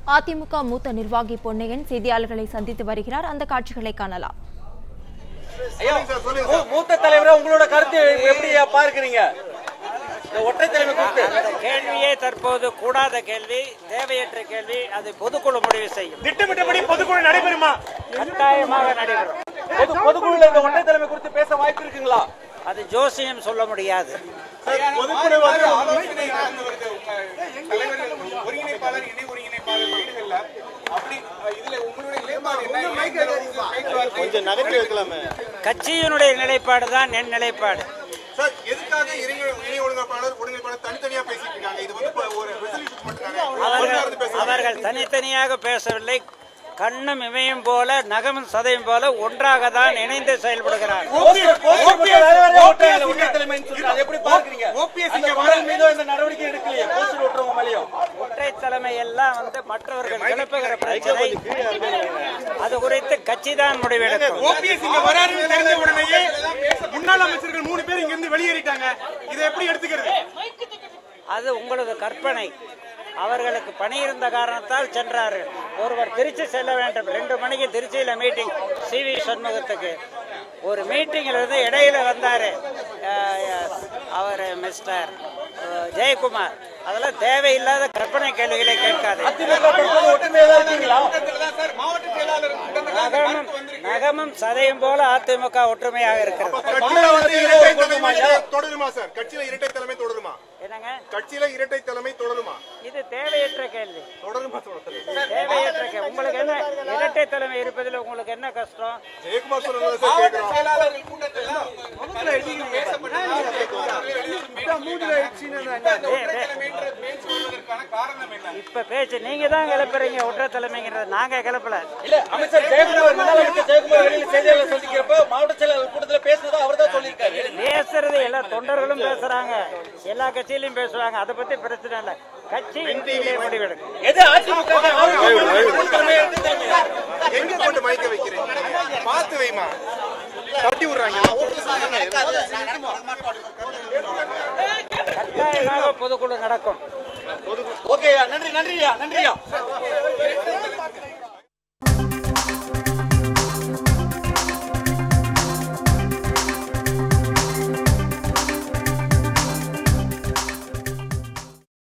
அதிமுக மூத்த நிர்வாகி பொன்னையன் செய்தியாளர்களை சந்தித்து வருகிறார் அந்த காட்சிகளை காணலாம் ஐயா, மூ- மூத்த தலைவரா உங்களோட கருத்து எப்படி பார்க்கிறீங்க இந்த ஒற்றை தலைமை குறித்து அந்த கேள்வியே தற்போது கூடாத கேள்வி தேவையற்ற கேள்வி அதை பொதுக்குழு முடிவு செய்யும் திட்டமிட்டபடி பொதுக்குழு நடைபெறுமா கட்டாயமாக நடைபெறும் பொது பொதுக்குழுல இந்த ஒற்றை தலைமை குறித்து பேச வாய்ப்பு இருக்குங்களா அது ஜோசியம் சொல்ல முடியாது பொதுக்குழு வந்து ஆலோசனை நடந்து வருது உங்க தலைவர்கள் ஒருங்கிணைப்பாளர் இணை ஒருங்கிணைப்பாளர் வீடுகள்ல அப்படி அஹ், இதுல உங்களுடைய நிலைப்பாடு என்ன எந்த அளவுக்கு பேச்சுவார்த்தை கொஞ்சம் நகர்த்தி வைக்கலாமே கட்சியினுடைய நிலைப்பாடு தான் என் நிலைப்பாடு சார் எதுக்காக இணை இணை ஒருங்கிணைப்பாளர் ஒருங்கிணைப்பாளர் தனித்தனியா பேசிட்டு இருக்காங்க இது வந்து இப்ப ஒரு ரெசல்யூஷன் போட்டுருக்காங்க ஒண்ணா அவர்கள் இருந்து பேசுறாங்க அவர்கள் தனித்தனியாக பேசவில்லை கண்ணும் இமையும் போல நகமும் சதையும் போல ஒன்றாக தான் இணைந்து செயல்படுகிறார் ஒற்றை தலைமைன்னு சொல்றாங்க அதை எப்படி பார்க்கிறீங்க OPS அந்த இங்க குரல் மீதும் இந்த நடவடிக்கை எடுக்கலையே போஸ்டர் ஓட்டுறவங்க மேலேயும் ஒற்றை தலைமை எல்லாம் வந்து மற்றவர்கள் கிளப்புகிற பிரச்சனை அது குறித்து கட்சி தான் முடிவெடுக்கும் ஓபிஎஸ் இங்க வராருன்னு தெரிஞ்ச உடனேயே முன்னாள் அமைச்சர்கள் மூணு பேர் இங்க இருந்து வெளியேறிட்டாங்க இதை எப்படி எடுத்துக்கிறது அது உங்களது கற்பனை அவர்களுக்கு பணி இருந்த காரணத்தால் சென்றார்கள் ஒருவர் திருச்சி செல்ல வேண்டும் ரெண்டு மணிக்கு திருச்சியில் மீட்டிங் சி வி சண்முகத்துக்கு ஒரு மீட்டிங்கில் இருந்து இடையில வந்தார் அவர் மிஸ்டர் அஹ், ஜெயக்குமார் அதெல்லாம் தேவையில்லாத கற்பனை கேள்விகளை கேட்காது அதிமுக தற்போது ஒற்றுமையா தான் இருக்கீங்களா சார் மாவட்ட செயலாளர் கூட்டத்துல நகமும் நகமும் சதையும் போல அதிமுக ஒற்றுமையாக இருக்கிறது கட்சியில வந்து இரட்டை தலைமை தொடருமா சார் கட்சியில இரட்டை தலைமை தொடருமா என்னங்க கட்சியில இரட்டை தலைமை தொடருமா இது தேவையற்ற கேள்வி தொடருமா தொடருமா தேவையற்ற கேள்வி உங்களுக்கு என்ன இரட்டை தலைமை இருப்பதில் உங்களுக்கு என்ன கஷ்டம் ஜெயக்குமார் சொன்னதை சார் கேட்கிறோம் செயலாளர்கள் கூட்டத்துல பேசுவதற்கான காரணம் என்ன இப்ப பேச்சு நீங்க தான் கிளப்புறீங்க ஒற்றை தலைமைங்கிறது நாங்க கிளப்பல இல்ல அமைச்சர் ஜெயக்குமார் முன்னாள் அமைச்சர் ஜெயக்குமார் வெளியில செய்தியாளர் சந்திக்கிறப்ப மாவட்ட செயலாளர் கூட்டத்துல பேசுனதா அவர் தான் சொல்லியிருக்காரு பேசுறது எல்லா தொண்டர்களும் பேசுறாங்க எல்லா கட்சியிலயும் பேசுவாங்க அதை பத்தி பிரச்சனை இல்ல கட்சி இறுதியிலே முடிவெடுக்கும் எது அதிமுக க்கு ஆதரவு தலைமை, இரட்டை தலைமையா? எங்க கொண்டு மயக்க வைக்கிறீங்க பார்த்து வைமா தட்டி விடுறாங்க கட்டாயமாக பொதுக்குழு நடக்கும் ஓகேயா நன்றி நன்றியா நன்றியா